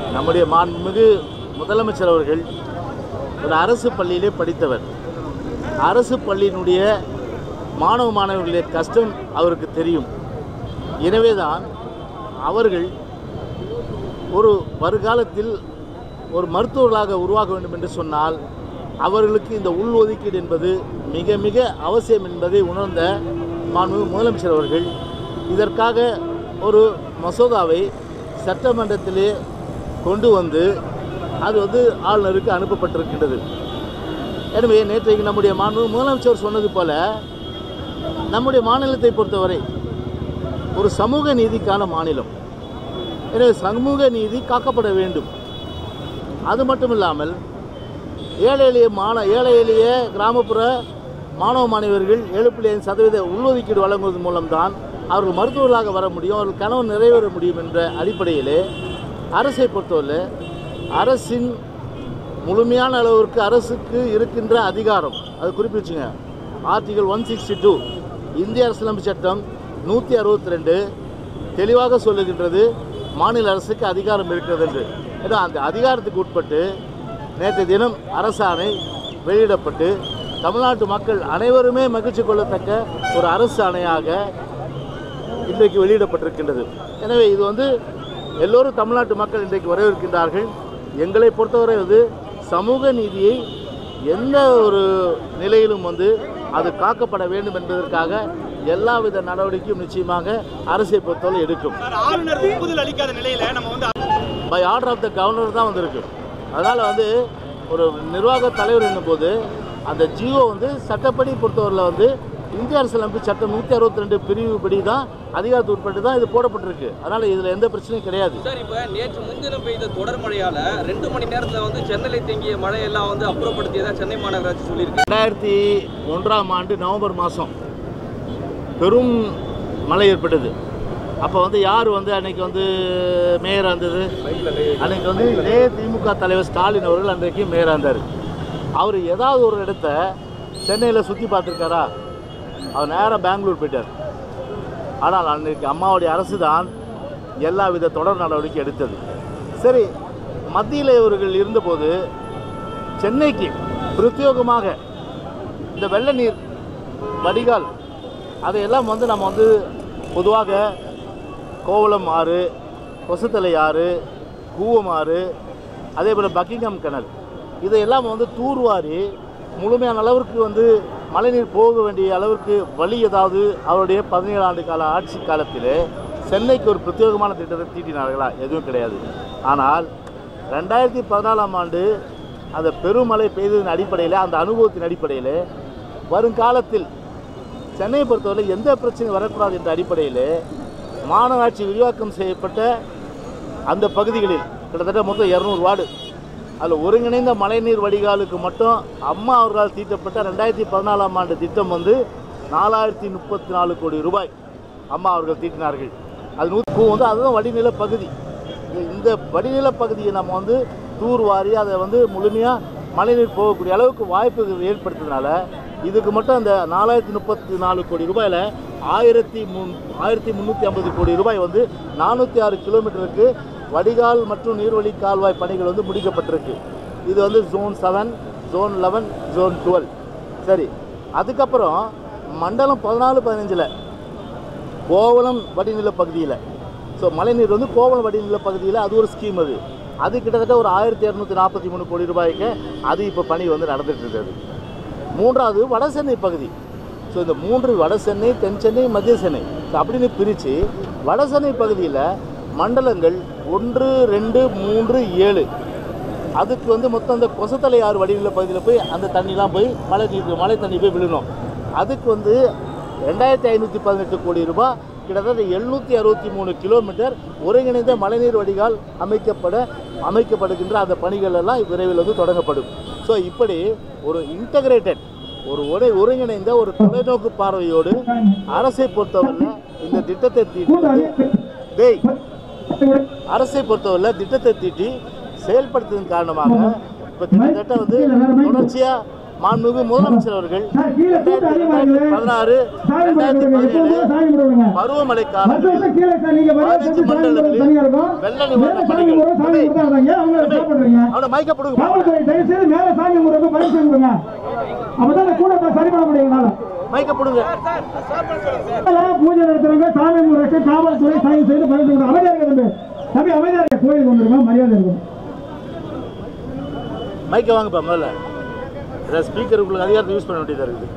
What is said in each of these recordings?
நம்முடைய மாண்புமிகு முதலமைச்சர் அவர்கள் ஒரு அரசு பள்ளியிலே படித்தவர் அரசு பள்ளியினுடைய மாணவ மாணவர்களுடைய கஷ்டம் அவருக்கு தெரியும் எனவே தான் அவர்கள் ஒரு வருகாலத்தில் ஒரு மருத்துவர்களாக உருவாக வேண்டும் என்று சொன்னால் அவர்களுக்கு இந்த உள் ஒதுக்கீடு என்பது மிக மிக அவசியம் என்பதை உணர்ந்த மாண்பு முதலமைச்சர் அவர்கள் இதற்காக ஒரு மசோதாவை சட்டமன்றத்திலே கொண்டு வந்து அது வந்து ஆளுநருக்கு அனுப்பப்பட்டிருக்கின்றது எனவே நேற்றைக்கு நம்முடைய மாண்பு முதலமைச்சர் சொன்னது போல நம்முடைய மாநிலத்தை பொறுத்தவரை ஒரு சமூக நீதிக்கான மாநிலம் எனவே சமூக நீதி காக்கப்பட வேண்டும் அது மட்டும் இல்லாமல் ஏழை எளிய மாண ஏழை எளிய கிராமப்புற மாணவ மாணவியர்கள் ஏழு புள்ளி ஐந்து சதவீத உள்ஒதுக்கீடு வழங்குவதன் மூலம்தான் அவர்கள் மருத்துவர்களாக வர முடியும் அவர்கள் கனவு நிறைவேற முடியும் என்ற அடிப்படையிலே அரசை பொறுத்தவரை அரசின் முழுமையான அளவிற்கு அரசுக்கு இருக்கின்ற அதிகாரம் அது குறிப்பிடுச்சுங்க ஆர்டிகல் ஒன் சிக்ஸ்டி டூ இந்திய அரசியலமைப்பு சட்டம் நூற்றி அறுபத்தி ரெண்டு தெளிவாக சொல்லுகின்றது மாநில அரசுக்கு அதிகாரம் இருக்கிறது என்று ஏன்னா அந்த அதிகாரத்துக்கு உட்பட்டு நேற்று தினம் அரசாணை வெளியிடப்பட்டு தமிழ்நாட்டு மக்கள் அனைவருமே மகிழ்ச்சி கொள்ளத்தக்க ஒரு அரசு ஆணையாக இன்றைக்கு வெளியிடப்பட்டிருக்கின்றது எனவே இது வந்து எல்லோரும் தமிழ்நாட்டு மக்கள் இன்றைக்கு வரவேற்கின்றார்கள் எங்களை பொறுத்தவரை வந்து சமூக நீதியை எந்த ஒரு நிலையிலும் வந்து அது காக்கப்பட வேண்டும் என்பதற்காக எல்லாவித நடவடிக்கையும் நிச்சயமாக அரசை பொறுத்தவரை எடுக்கும் சார் ஆளுநர் ஒப்புதல் அளிக்காத நிலையில நம்ம வந்து by order of the governor தான் வந்திருக்கு அதனால் வந்து ஒரு நிர்வாக தலைவர் என்னும்போது அந்த ஜியோ வந்து சட்டப்படி பொறுத்தவரையில் வந்து இந்திய அரசியலமைப்பு சட்டம் நூற்றி அறுபத்தி ரெண்டு பிரிவு படி தான் அதிகாரத்து உட்பட்டு தான் இது போடப்பட்டிருக்கு அதனால் இதில் எந்த பிரச்சனையும் கிடையாது சார் இப்ப நேற்று முன்தினம் பெய்த தொடர் மழையால ரெண்டு மணி நேரத்துல வந்து சென்னையில தேங்கிய மழையெல்லாம் வந்து அப்புறப்படுத்தியதா சென்னை மாநகராட்சி சொல்லியிருக்கு ரெண்டாயிரத்தி ஒன்றாம் ஆண்டு நவம்பர் மாதம் பெரும் மழை ஏற்பட்டது அப்போ வந்து யார் வந்து அன்னைக்கு வந்து மேயராக இருந்தது அன்னைக்கு வந்து இதே திமுக தலைவர் ஸ்டாலின் அவர்கள் அன்றைக்கு மேயராக இருந்தார் அவர் ஏதாவது ஒரு இடத்த சென்னையில் சுற்றி பார்த்துருக்காரா அவர் நேராக பெங்களூர் போயிட்டார் ஆனால் அன்றைக்கு அம்மாவுடைய அரசு தான் எல்லா வித தொடர் நடவடிக்கை எடுத்தது சரி மத்தியில் இவர்கள் இருந்தபோது சென்னைக்கு பிரத்யேகமாக இந்த வெள்ள நீர் வடிகால் அதையெல்லாம் வந்து நம்ம வந்து பொதுவாக கோவளம் ஆறு கொசுத்தலை ஆறு கூவம் ஆறு அதே போல் பக்கிங்ஹாம் கிணல் இதையெல்லாம் வந்து தூர்வாரி முழுமையான அளவிற்கு வந்து மழைநீர் போக வேண்டிய அளவிற்கு வழி ஏதாவது அவருடைய பதினேழு ஆண்டு கால ஆட்சி காலத்தில் சென்னைக்கு ஒரு பிரத்யேகமான திட்டத்தை தீட்டினார்களா எதுவும் கிடையாது ஆனால் ரெண்டாயிரத்தி பதினாலாம் ஆண்டு அந்த பெருமழை பெய்ததின் அடிப்படையில் அந்த அனுபவத்தின் அடிப்படையில் வருங்காலத்தில் சென்னையை பொறுத்தவரை எந்த பிரச்சனையும் வரக்கூடாது என்ற அடிப்படையில் மாநகராட்சி விரிவாக்கம் செய்யப்பட்ட அந்த பகுதிகளில் கிட்டத்தட்ட மொத்தம் இரநூறு வார்டு அதில் ஒருங்கிணைந்த மழைநீர் வடிகாலுக்கு மட்டும் அம்மா அவர்களால் தீட்டப்பட்ட ரெண்டாயிரத்தி பதினாலாம் ஆண்டு திட்டம் வந்து நாலாயிரத்தி முப்பத்தி நாலு கோடி ரூபாய் அம்மா அவர்கள் தீட்டினார்கள் அது நூறு வந்து அதுதான் வடிநில பகுதி இந்த- இந்த வடிநில பகுதியை நம்ம வந்து தூர்வாரி அதை வந்து முழுமையாக மழைநீர் போகக்கூடிய அளவுக்கு வாய்ப்புகள் ஏற்படுத்துறதுனால இதுக்கு மட்டும் அந்த நாலாயிரத்தி முப்பத்தி நாலு கோடி ரூபாயில் ஆயிரத்தி முன் ஆயிரத்தி முந்நூற்றி ஐம்பது கோடி ரூபாய் வந்து நானூற்றி ஆறு கிலோமீட்டருக்கு வடிகால் மற்றும் நீர்வழி கால்வாய் பணிகள் வந்து முடிக்கப்பட்டிருக்கு இது வந்து zone seven zone eleven zone twelve சரி அதுக்கப்புறம் மண்டலம் பதினாலு பதினஞ்சில் கோவளம் வடிநில பகுதியில் ஸோ மழைநீர் வந்து கோவளம் வடிநில பகுதியில் அது ஒரு ஸ்கீம் அது அது கிட்டத்தட்ட ஒரு ஆயிரத்தி இரநூத்தி நாற்பத்தி மூணு கோடி ரூபாய்க்கு அது இப்போ பணி வந்து நடந்துட்டு இருக்குது மூன்றாவது வட சென்னை பகுதி ஸோ இந்த மூன்று வட சென்னை தென் சென்னை மத்திய சென்னை ஸோ அப்படின்னு பிரித்து வட சென்னை பகுதியில் மண்டலங்கள் ஒன்று ரெண்டு மூன்று ஏழு அதுக்கு வந்து மொத்தம் அந்த கொசத்தலை ஆறு வடிநில பகுதியில் போய் அந்த தண்ணிலாம் போய் மழை நீர் மழை தண்ணி போய் விழணும் அதுக்கு வந்து ரெண்டாயிரத்தி ஐநூற்றி பதினெட்டு கோடி ரூபாய் கிட்டத்தட்ட எழுநூற்றி அறுபத்தி மூணு கிலோமீட்டர் ஒருங்கிணைந்த மழைநீர் வடிகால் அமைக்கப்பட அமைக்கப்படுகின்ற அந்த பணிகள் எல்லாம் விரைவில் வந்து தொடங்கப்படும் ஸோ இப்படி ஒரு இன்டகிரேட்டட் ஒரு ஒரே ஒருங்கிணைந்த ஒரு தொலைநோக்கு பார்வையோடு அரசை பொறுத்தவரை இந்த திட்டத்தை தீட்டி டேய் அரசை பொறுத்தவரை திட்டத்தை தீட்டி செயல்படுத்துவதன் காரணமாக இப்போ கிட்டத்தட்ட வந்து தொடர்ச்சியாக மாண்புமிகு முதலமைச்சர் அவர்கள் சார், கீழே கூட்டம் அதிகமா இருக்குது. பதினாறு சாமி ரெண்டாயிரத்தி கும்பிடுங்க. எப்பவும் பதினேழு சாமி கும்பிடுங்க. பருவமழை மத்த காலங்களில் வந்து கீழே சார், நீங்க வரியா பதினஞ்சு செஞ்சு சாமி கும்பிடுறது மண்டலங்களில் தனியா இருக்கும். வெள்ள நிவாரண மேல சாமி பணிகள். கும்பிடுறது, சாமி கும்பிடுறாங்க. ஏன் அவங்கள stop பண்றீங்க? அவனை மைக்க கொடுங்க காவல்துறை தயவு செய்து மேல சாமி கும்பிடுறது பரிசு கொடுங்க. அப்பதான் இந்த கூட்டத்தை சரி பண்ண முடியும் என்னால. மைக்க கொடுங்க மேல பூஜை நடத்துறவங்க சாமி கும்பிடுறதுக்கு காவல்துறை தயவு செய்து பரிசு கொடுங்க. அமைதியா இருங்க தம்பி. தம்பி அமைதியா இருங்க. கோயிலுக்கு வந்துருங்க. மரியாதை இருக்கும் மைக்க வாங்கப்பா முதல்ல ஏதாவது ஸ்பீக்கர் உங்களுக்கு அதிகாரத்தை யூஸ் பண்ண வேண்டியதாக இருக்குது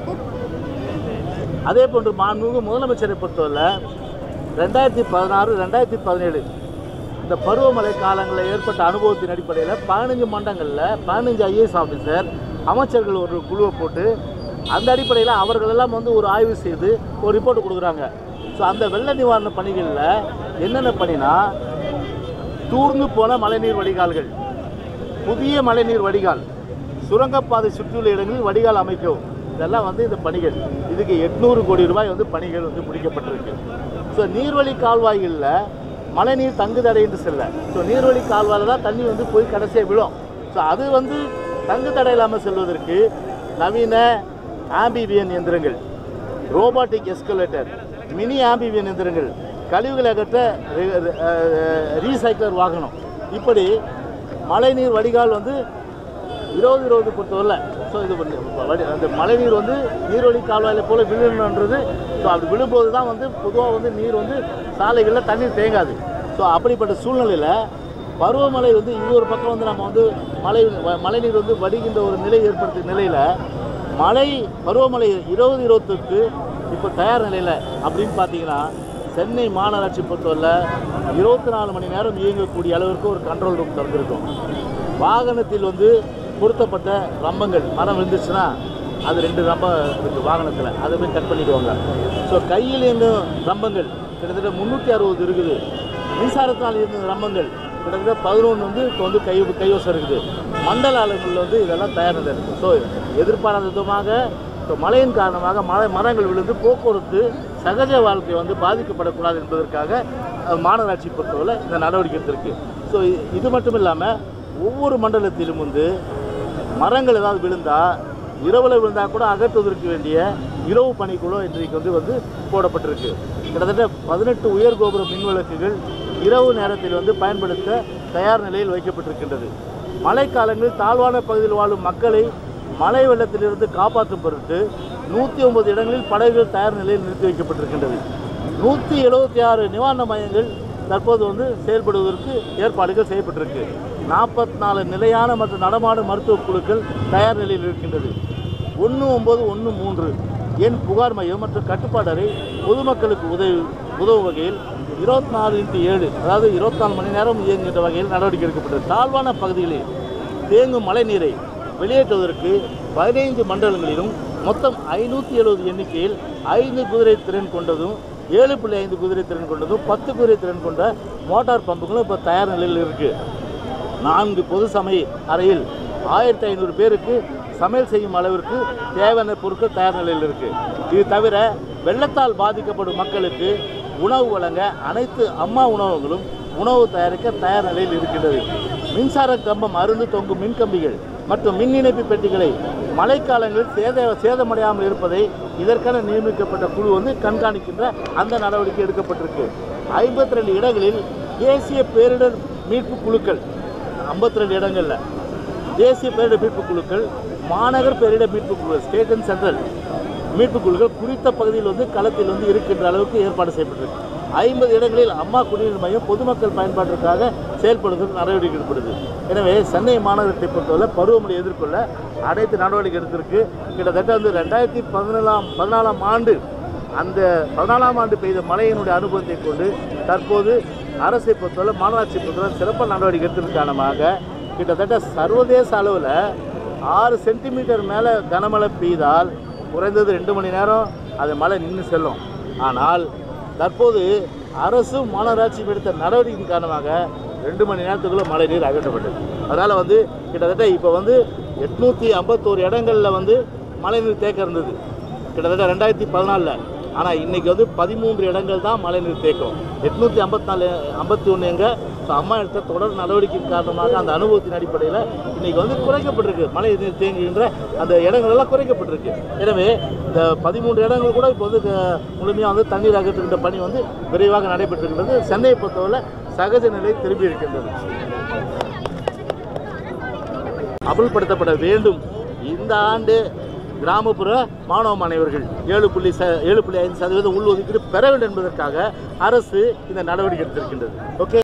அதே போன்று மாண்புமிகு முதலமைச்சரை பொறுத்தவரை ரெண்டாயிரத்தி பதினாறு ரெண்டாயிரத்தி பதினேழு இந்த பருவமழை காலங்களில் ஏற்பட்ட அனுபவத்தின் அடிப்படையில் பதினஞ்சு மண்டங்களில் பதினஞ்சு ஐஏஎஸ் ஆஃபீஸர் அமைச்சர்கள் ஒரு குழுவை போட்டு அந்த அடிப்படையில் அவர்கள் எல்லாம் வந்து ஒரு ஆய்வு செய்து ஒரு ரிப்போர்ட் கொடுக்குறாங்க ஸோ அந்த வெள்ள நிவாரண பணிகளில் என்னென்ன பணினா தூர்ந்து போன மழைநீர் வடிகால்கள் புதிய மழைநீர் வடிகால் சுரங்கப்பாதை சுற்றியுள்ள இடங்களில் வடிகால் அமைக்கவும் இதெல்லாம் வந்து இந்த பணிகள் இதுக்கு எட்நூறு கோடி ரூபாய் வந்து பணிகள் வந்து முடிக்கப்பட்டிருக்கு ஸோ நீர்வழி கால்வாய்களில் மழைநீர் தங்குதடை என்று செல்ல ஸோ நீர்வழி கால்வாயில் தான் தண்ணி வந்து போய் கடைசியாக விழும் ஸோ அது வந்து தங்கு தடை இல்லாமல் செல்வதற்கு நவீன ஆம்பிவியன் எந்திரங்கள் ரோபாட்டிக் எஸ்கலேட்டர் மினி ஆம்பிவியன் எந்திரங்கள் கழிவுகளை அகற்ற ரீசைக்கிளர் வாகனம் இப்படி மழைநீர் வடிகால் வந்து இருபது இருபது பொறுத்தவரை ஸோ இது வந்து வடி- அந்த மழைநீர் வந்து நீர்வழி கால்வாயில் போல விழுணுன்றது ஸோ அப்படி விழும்போது தான் வந்து பொதுவாக வந்து நீர் வந்து சாலைகளில் தண்ணீர் தேங்காது ஸோ அப்படிப்பட்ட சூழ்நிலையில் பருவமழை வந்து இது ஒரு பக்கம் வந்து நம்ம வந்து மழை வ- மழைநீர் வந்து வடிகின்ற ஒரு நிலை ஏற்படுத்திய நிலையில் மழை பருவமழை இருபது இருபத்துக்கு இப்போ தயார் நிலையில் அப்படின்னு பார்த்தீங்கன்னா சென்னை மாநகராட்சி பொறுத்தவரை இருபத்தி நாலு மணி நேரம் இயங்கக்கூடிய அளவிற்கு ஒரு கண்ட்ரோல் ரூம் திறந்திருக்கும் வாகனத்தில் வந்து பொருத்தப்பட்ட ரம்பங்கள் மரம் விழுந்துச்சுன்னா அது ரெண்டு ரம்பம் இருக்குது வாகனத்தில் அதை போய் கட் பண்ணிடுவாங்க ஸோ கையில் இயங்கும் ரம்பங்கள் கிட்டத்தட்ட முந்நூற்றி அறுபது இருக்குது மின்சாரத்தால் இயங்கும் ரம்பங்கள் கிட்டத்தட்ட பதினொன்று வந்து இப்போ வந்து கை கைவசம் இருக்குது மண்டல அளவில் வந்து இதெல்லாம் தயார் நிலை இருக்குது ஸோ எதிர்பாராத விதமாக இப்போ மழையின் காரணமாக மழை மரங்கள் விழுந்து போக்குவரத்து சகஜ வாழ்க்கை வந்து பாதிக்கப்படக்கூடாது என்பதற்காக அஹ், மாநகராட்சி பொறுத்தவரை இந்த நடவடிக்கை எடுத்திருக்கு ஸோ இது மட்டும் இல்லாமல் ஒவ்வொரு மண்டலத்திலும் வந்து மரங்கள் ஏதாவது விழுந்தால் இரவில் விழுந்தால் கூட அகற்றுவதற்கு வேண்டிய இரவு பணிக்குழு இன்றைக்கு வந்து வந்து போடப்பட்டிருக்கு கிட்டத்தட்ட பதினெட்டு உயர் கோபுர மின் விளக்குகள் இரவு நேரத்தில் வந்து பயன்படுத்த தயார் நிலையில் வைக்கப்பட்டிருக்கின்றது மழைக்காலங்களில் தாழ்வான பகுதியில் வாழும் மக்களை மழை வெள்ளத்திலிருந்து காப்பாற்றும் பொருட்டு நூற்றி ஒன்பது இடங்களில் படகுகள் தயார் நிலையில் நிறுத்தி வைக்கப்பட்டிருக்கின்றது நூற்றி எழுபத்தி ஆறு நிவாரண மையங்கள் தற்போது வந்து செயல்படுவதற்கு ஏற்பாடுகள் செய்யப்பட்டிருக்கு நாற்பத்தி நாலு நிலையான மற்றும் நடமாடும் மருத்துவ குழுக்கள் தயார் நிலையில் இருக்கின்றது ஒன்று ஒம்பது ஒன்று மூன்று எண் புகார் மையம் மற்றும் கட்டுப்பாடு அறை பொதுமக்களுக்கு உதவி உதவும் வகையில் இருபத்தி நாலு இன்ட்டு ஏழு அதாவது இருபத்தி நாலு மணி நேரம் இயங்குகின்ற வகையில் நடவடிக்கை எடுக்கப்பட்டது தாழ்வான பகுதிகளில் தேங்கும் மழை நீரை வெளியேற்றுவதற்கு பதினைந்து மண்டலங்களிலும் மொத்தம் ஐநூற்றி எழுபது எண்ணிக்கையில் ஐந்து குதிரை திறன் கொண்டதும் ஏழு புள்ளி ஐந்து குதிரை திறன் கொண்டதும் பத்து குதிரை திறன் கொண்ட மோட்டார் பம்புகளும் இப்போ தயார் நிலையில் இருக்குது நான்கு பொது சமையல் அறையில் ஆயிரத்தி ஐநூறு பேருக்கு சமையல் செய்யும் அளவிற்கு தேவையான பொருட்கள் தயார் நிலையில் இருக்குது இது தவிர வெள்ளத்தால் பாதிக்கப்படும் மக்களுக்கு உணவு வழங்க அனைத்து அம்மா உணவகங்களும் உணவு தயாரிக்க தயார் நிலையில் இருக்கின்றது மின்சார கம்பம் அருந்து தொங்கும் மின்கம்பிகள் மற்றும் மின் இணைப்பு பெட்டிகளை மழைக்காலங்களில் சேத சேதமடையாமல் இருப்பதை இதற்கென நியமிக்கப்பட்ட குழு வந்து கண்காணிக்கின்ற அந்த நடவடிக்கை எடுக்கப்பட்டிருக்கு ஐம்பத்தி ரெண்டு இடங்களில் தேசிய பேரிடர் மீட்பு குழுக்கள் ஐம்பத்தி ரெண்டு இடங்களில் தேசிய பேரிடர் மீட்பு குழுக்கள் மாநகர் பேரிடர் மீட்பு குழு ஸ்டேட் அண்ட் சென்ட்ரல் மீட்பு குழுக்கள் குறித்த பகுதியில் வந்து களத்தில் வந்து இருக்கின்ற அளவுக்கு ஏற்பாடு செய்யப்பட்டிருக்கு ஐம்பது இடங்களில் அம்மா குடிநீர் மையம் பொதுமக்கள் பயன்பாட்டிற்காக செயல்படுவதற்கு நடவடிக்கை எடுக்கப்படுது எனவே சென்னை மாநகரத்தை பொறுத்தவரை பருவமழை எதிர்கொள்ள அனைத்து நடவடிக்கை எடுத்திருக்கு கிட்டத்தட்ட வந்து ரெண்டாயிரத்தி பதினேழாம் பதினாலாம் ஆண்டு அந்த பதினாலாம் ஆண்டு பெய்த மழையினுடைய அனுபவத்தை கொண்டு தற்போது அரசை பொறுத்தவரை மாநகராட்சி பொறுத்தவரை சிறப்பான நடவடிக்கை எடுத்ததன் காரணமாக கிட்டத்தட்ட சர்வதேச அளவில் ஆறு சென்டிமீட்டர் மேலே கனமழை பெய்தால் குறைந்தது ரெண்டு மணி நேரம் அது மழை நின்று செல்லும் ஆனால் தற்போது அரசும் மாநகராட்சியும் எடுத்த நடவடிக்கையின் காரணமாக ரெண்டு மணி நேரத்துக்குள்ளே மழை நீர் அகற்றப்பட்டது அதனால் வந்து கிட்டத்தட்ட இப்போ வந்து எட்நூற்றி ஐம்பத்தோரு இடங்களில் வந்து மழைநீர் தேக்கம் இருந்தது கிட்டத்தட்ட ரெண்டாயிரத்தி பதினாலில் ஆனால் இன்னைக்கு வந்து பதிமூன்று இடங்கள் தான் மழைநீர் தேக்கம் எட்நூற்றி ஐம்பத்தி நாலு ஐம்பத்தி ஒன்று எங்க ஸோ அம்மா எடுத்த தொடர் நடவடிக்கையின் காரணமாக அந்த அனுபவத்தின் அடிப்படையில் இன்னைக்கு வந்து குறைக்கப்பட்டிருக்கு மழை நீர் தேங்குகின்ற அந்த இடங்கள் எல்லாம் குறைக்கப்பட்டிருக்கு எனவே இந்த பதிமூன்று இடங்கள் கூட இப்போ வந்து க- முழுமையாக வந்து தண்ணீர் அகற்றுகின்ற பணி வந்து விரைவாக நடைபெற்றிருக்கின்றது சென்னையை பொறுத்தவரை சகஜ நிலை திரும்பி இருக்கின்றது அமல்படுத்தப்பட வேண்டும் இந்த ஆண்டு கிராமப்புற மாணவ மாணவர்கள் ஏழு புள்ளி ச ஏழு புள்ளி ஐந்து சதவீதம் உள்ஒதுக்கீடு பெற வேண்டும் என்பதற்காக அரசு இந்த நடவடிக்கை எடுத்திருக்கின்றது ஓகே